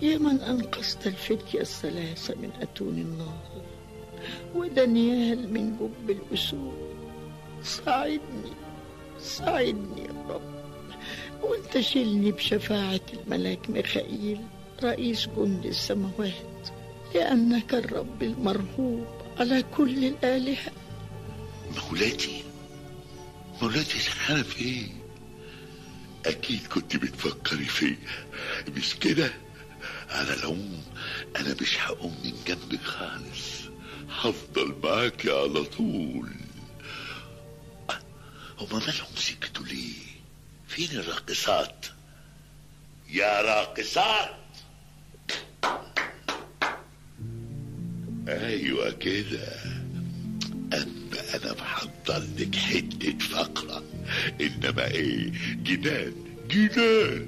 يا من أنقذت الفتية الثلاثة من أتون النار ودانيال من جب الأسود ساعدني ساعدني يا رب وانت شيلني بشفاعة الملاك ميخائيل رئيس جند السماوات لأنك الرب المرهوب على كل الآلهة مولاتي مولاتي سرحانة في ايه اكيد كنت بتفكري فيا مش كده على العموم انا مش هقوم من جنبك خالص هفضل معاكي على طول هما مالهم سكتوا ليه فين الراقصات يا راقصات ايوه كده اما انا محضر لك حته فقره انما ايه جنان جنان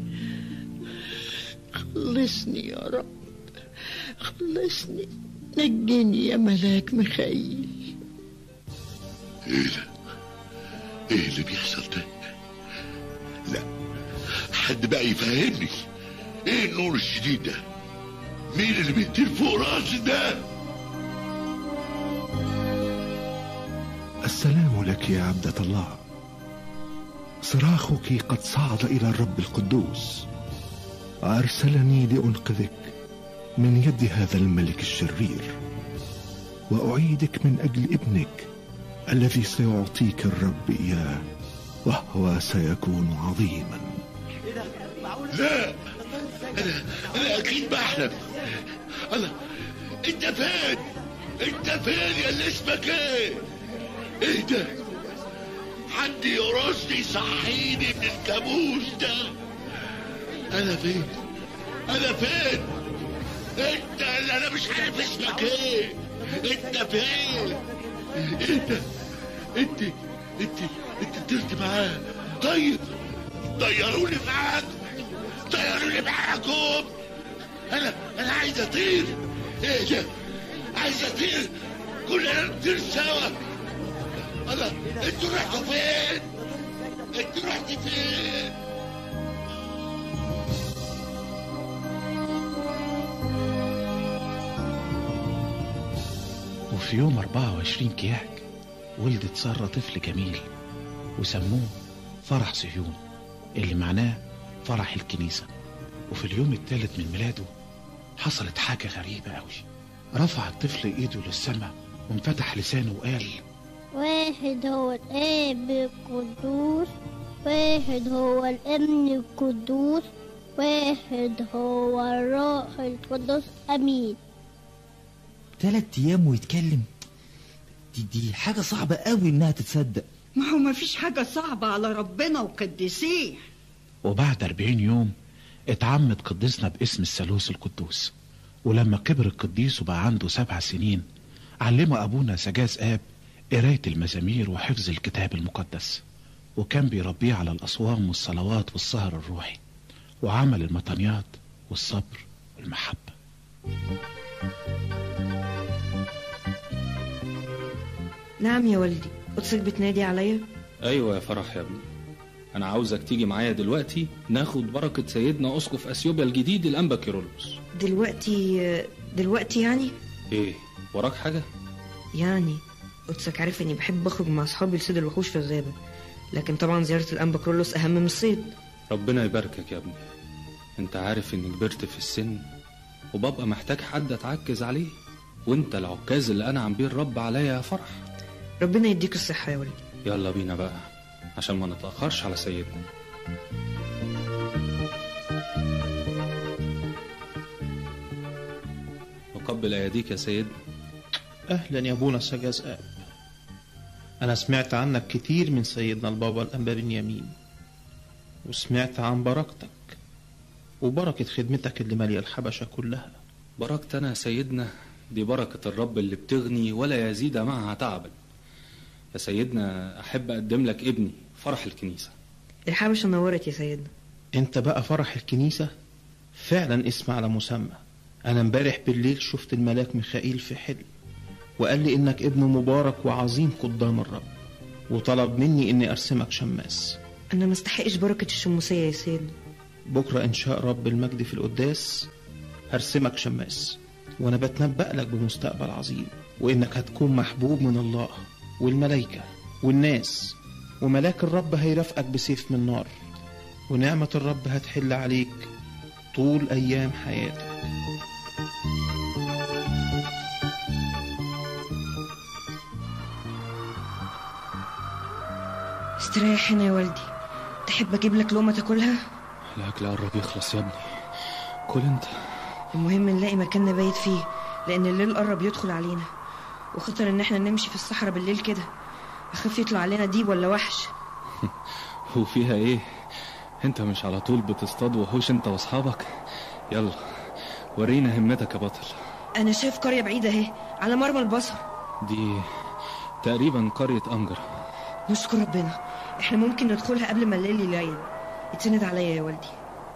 خلصني يا رب خلصني نجني يا ملاك ميخائيل ايه ده ايه اللي بيحصل ده لا حد بقى يفهمني ايه النور الشديد ده مين اللي بيطير فوق راسي ده السلام لك يا عبدة الله صراخك قد صعد إلى الرب القدوس أرسلني لأنقذك من يد هذا الملك الشرير وأعيدك من أجل ابنك الذي سيعطيك الرب إياه وهو سيكون عظيما لا انا انا اكيد بحلم انا انت فين انت فين يا اللي اسمك ايه ايه ده حد يرصني يصحيني من الكابوس ده انا فين انا فين انت اللي انا مش عارف اسمك ايه انت فين ايه ده انت انت انت طرت معاه طيب طيروني معاك طيروني معاكم انا انا عايز اطير ايه ده عايز اطير كلنا نطير سوا انا انتوا رحتوا فين انتوا رحتوا فين وفي يوم 24 كياك ولدت سارة طفل جميل وسموه فرح صهيون اللي معناه فرح الكنيسة وفي اليوم الثالث من ميلاده حصلت حاجة غريبة قوي رفع الطفل ايده للسماء وانفتح لسانه وقال واحد هو الآب القدوس واحد هو الابن القدوس واحد هو الروح القدس أمين تلات ايام ويتكلم دي دي حاجة صعبة قوي انها تتصدق ما هو ما فيش حاجة صعبة على ربنا وقدسيه وبعد 40 يوم اتعمد قديسنا باسم الثالوث القدوس ولما كبر القديس وبقى عنده سبع سنين علمه أبونا سجاز آب قراية المزامير وحفظ الكتاب المقدس وكان بيربيه على الأصوام والصلوات والسهر الروحي وعمل المطنيات والصبر والمحبة نعم يا والدي قدسك بتنادي عليا ايوه يا فرح يا ابني انا عاوزك تيجي معايا دلوقتي ناخد بركة سيدنا اسقف اثيوبيا الجديد الانبا كيرلس دلوقتي دلوقتي يعني ايه وراك حاجة يعني قدسك عارف اني بحب اخرج مع اصحابي لصيد الوحوش في الغابة لكن طبعا زيارة الانبا كرولوس اهم من الصيد ربنا يباركك يا ابني انت عارف اني كبرت في السن وببقى محتاج حد اتعكز عليه وانت العكاز اللي انعم بيه الرب عليا يا فرح ربنا يديك الصحة يا والدي يلا بينا بقى عشان ما نتأخرش على سيدنا نقبل اياديك يا سيدنا أهلا يا أبونا سجاز آب أنا سمعت عنك كتير من سيدنا البابا الأنبا بنيامين وسمعت عن بركتك وبركة خدمتك اللي مالية الحبشة كلها بركتنا يا سيدنا دي بركة الرب اللي بتغني ولا يزيد معها تعبا يا سيدنا أحب أقدم لك ابني فرح الكنيسة الحبشة نورت يا سيدنا أنت بقى فرح الكنيسة فعلا اسم على مسمى أنا امبارح بالليل شفت الملاك ميخائيل في حلم وقال لي إنك ابن مبارك وعظيم قدام الرب وطلب مني إني أرسمك شماس انا ما استحقش بركة الشموسية يا سيدنا بكرة إن شاء رب المجد في القداس هرسمك شماس وانا بتنبأ لك بمستقبل عظيم وانك هتكون محبوب من الله والملائكة والناس وملاك الرب هيرافقك بسيف من نار ونعمة الرب هتحل عليك طول أيام حياتك استريح هنا يا والدي تحب اجيب لك لقمه تاكلها الاكل قرب يخلص يا ابني كل انت المهم نلاقي مكان نبيت فيه لان الليل قرب يدخل علينا وخطر ان احنا نمشي في الصحراء بالليل كده اخاف يطلع علينا ديب ولا وحش وفيها ايه انت مش على طول بتصطاد وحوش انت واصحابك يلا ورينا همتك يا بطل انا شايف قريه بعيده اهي على مرمى البصر دي تقريبا قرية أنجر نشكر ربنا احنا ممكن ندخلها قبل ما الليل يليل اتسند عليا يا والدي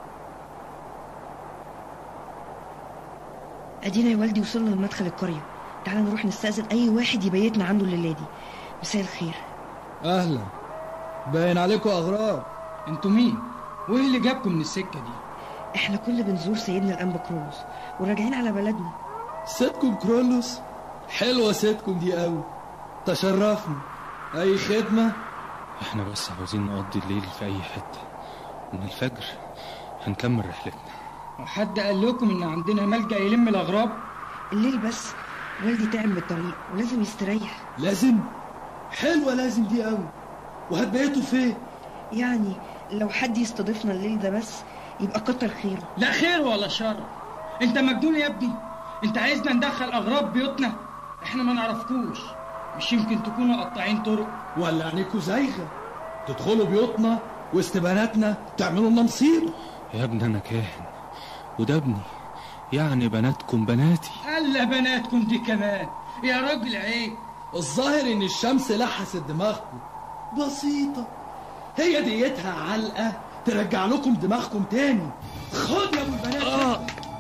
ادينا يا والدي وصلنا لمدخل القريه تعال نروح نستأذن اي واحد يبيتنا عنده الليله دي مساء الخير اهلا باين عليكم اغراب انتوا مين وايه اللي جابكم من السكه دي احنا كل بنزور سيدنا الانبا كرولوس وراجعين على بلدنا سيدكم كرولوس حلوه سيدكم دي قوي تشرفنا اي خدمه احنا بس عاوزين نقضي الليل في أي حتة من الفجر هنكمل رحلتنا وحد قال لكم ان عندنا ملجأ يلم الاغراب الليل بس والدي تعب من الطريق ولازم يستريح لازم حلوه لازم دي قوي وهتبيتوا فين يعني لو حد يستضيفنا الليل ده بس يبقى كتر خيره لا خير ولا شر انت مجنون يا ابني انت عايزنا ندخل اغراب بيوتنا احنا ما نعرفكوش مش يمكن تكونوا قطاعين طرق ولا عينيكوا زايغه تدخلوا بيوتنا وسط بناتنا تعملوا لنا مصيبه يا ابني أنا كاهن وده ابني يعني بناتكم بناتي الا بناتكم دي كمان يا راجل عيب الظاهر ان الشمس لحست دماغكم بسيطه هي ديتها علقه ترجع لكم دماغكم تاني خد يا ابو البنات اه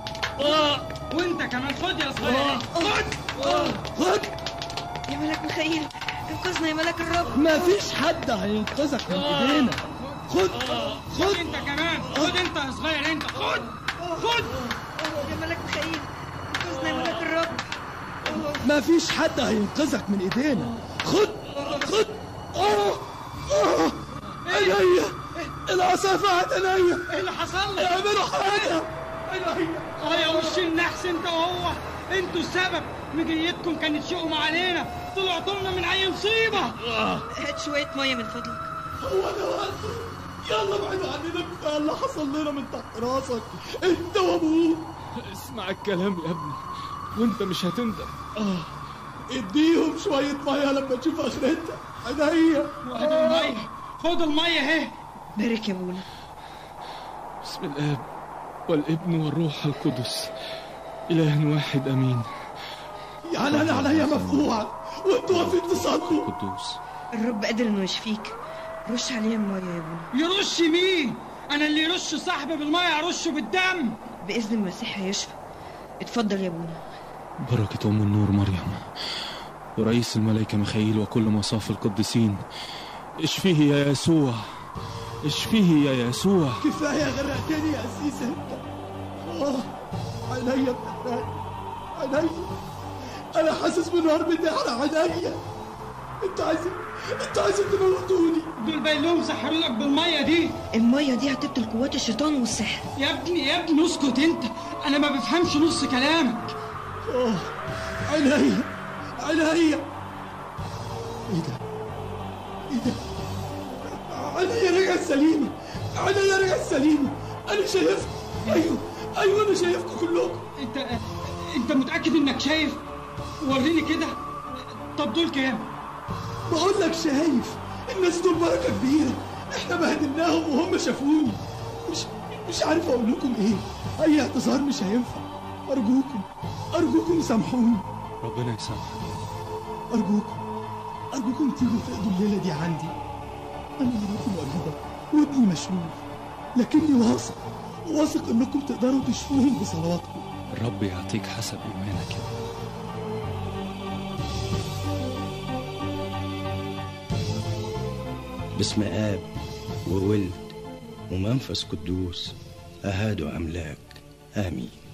اه وانت كمان خد يا صغير خد آه. خد يا ملك ميخائيل انقذنا يا ملك الرب ما فيش حد هينقذك من ايدينا خد خد انت كمان خد انت يا صغير انت خد خد يا ملك ميخائيل انقذنا يا ملك الرب ما فيش حد هينقذك من ايدينا خد خد اه اه عينيا العصافة عينيا ايه اللي حصل لك؟ اعملوا حاجة عينيا اه يا وش النحس انت وهو انتوا السبب مجيتكم كانت شؤم علينا طلعتوا لنا من اي مصيبة هات شويه ميه من فضلك هو ده وقته يلا ابعدوا عننا كفايه اللي حصل لنا من تحت راسك انت وابوك اسمع الكلام يا ابني وانت مش هتندم اه اديهم شوية مية لما تشوف اخرتها عينيا خد المية خد المية اهي بارك يا ابونا بسم الآب والابن والروح القدس إله واحد أمين يعني انا عليا مفقوع وانتوا واقفين تصلوا قدوس الرب قادر انه يشفيك رش علينا الميه يا ابونا يرش مين انا اللي يرش صاحبي بالمية ارشه بالدم باذن المسيح هيشفى اتفضل يا ابونا بركة أم النور مريم ورئيس الملائكة ميخائيل وكل مصاف القديسين اشفيه يا يسوع اشفيه يا يسوع كفاية غرقتني يا أسيس انت اه عينيا بتحرق عينيا انا حاسس بالنار بتحرق عينيا انتوا عايزين انتوا عايزين تموتوني دول بايلهم سحروا لك بالمية دي الميه دي هتبطل قوات الشيطان والسحر يا ابني يا ابني اسكت انت انا ما بفهمش نص كلامك اه عينيا عينيا ايه ده ايه ده عينيا رجعت سليمة عينيا رجعت سليمة انا شايفكم ايوه ايوه انا شايفكم كلكم انت انت متأكد انك شايف وريني كده طب دول كام بقول لك شايف الناس دول بركة كبيرة احنا بهدلناهم وهم شافوني مش مش عارف اقول لكم ايه اي اعتذار مش هينفع ارجوكم ارجوكم سامحوني ربنا يسامحك ارجوكم ارجوكم تيجوا تقضوا الليله دي عندي انا مراتي مريضه وابني مشلول لكني واثق واثق انكم تقدروا تشفوهم بصلواتكم الرب يعطيك حسب إيمانك يا ابني. باسم آب وولد ومنفس قدوس أهاد أملاك آمين